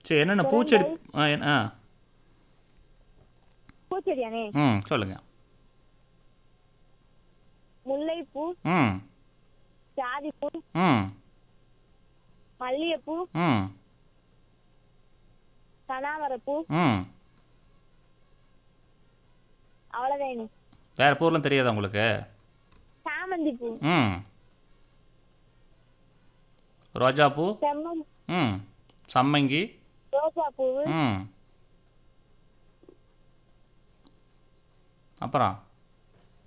சரி என்னென்ன பூச்செடி ஆ என்ன- ஆ பூச்செடியானே ம் சொல்லுங்கள் முல்லைப்பூ ம் ஜாதிப்பூ ம் மல்லிகைப்பூ ம் கனாமரப்பூ ம் அவ்வளோதானே வேறு பூரெலாம் தெரியாதா உங்களுக்கு சாமந்தி பூ ம் ரோஜாப்பூ செம்மம் ம் சம்மங்கி ரோஜா பூ ம் அப்புறம்